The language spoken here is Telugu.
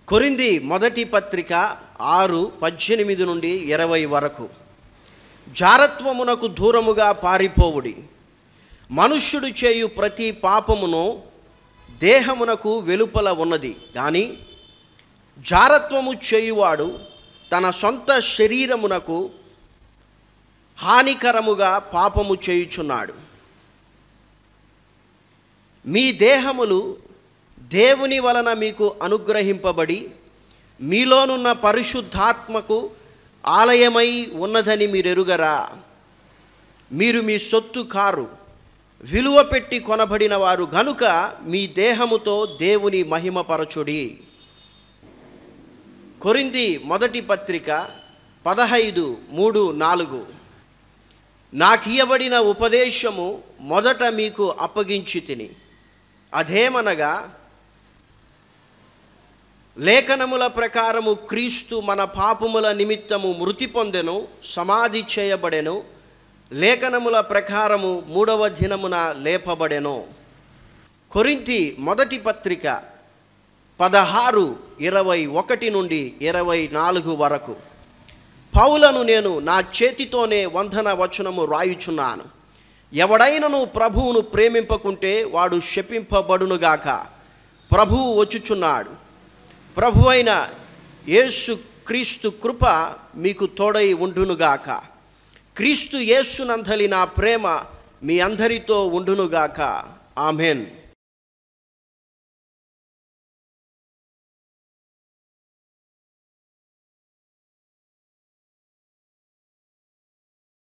కొరింది మొదటి పత్రిక ఆరు పద్దెనిమిది నుండి ఇరవై వరకు జారత్వమునకు దూరముగా పారిపోవుడి మనుష్యుడు చేయు ప్రతి పాపమును దేహమునకు వెలుపల ఉన్నది కానీ జారత్వము చేయువాడు తన సొంత శరీరమునకు హానికరముగా పాపము చేయుచున్నాడు మీ దేహములు దేవుని వలన మీకు అనుగ్రహింపబడి మీలోనున్న పరిశుద్ధాత్మకు ఆలయమై ఉన్నదని మీరు ఎరుగరా మీరు మీ సొత్తు కారు విలువ పెట్టి కొనబడిన వారు గనుక మీ దేహముతో దేవుని మహిమపరచుడి కొరింది మొదటి పత్రిక పదహైదు మూడు నాలుగు నాకియబడిన ఉపదేశము మొదట మీకు అప్పగించి తిని అదేమనగా లేఖనముల ప్రకారము క్రీస్తు మన పాపముల నిమిత్తము మృతి పొందెను సమాధి చేయబడెను లేఖనముల ప్రకారము మూడవ దినమున లేపబడెను కొరింతి మొదటి పత్రిక పదహారు ఇరవై ఒకటి నుండి ఇరవై నాలుగు వరకు పౌలను నేను నా చేతితోనే వందన వచనము రాయుచున్నాను ఎవడైనను ప్రభువును ప్రేమింపకుంటే వాడు శపింపబడునుగాక ప్రభువు వచ్చుచున్నాడు ప్రభువైన యేసు క్రీస్తు కృప మీకు తోడై ఉండునుగాక క్రీస్తు యేసునందలి నా ప్రేమ మీ అందరితో ఉండునుగాక ఆమెన్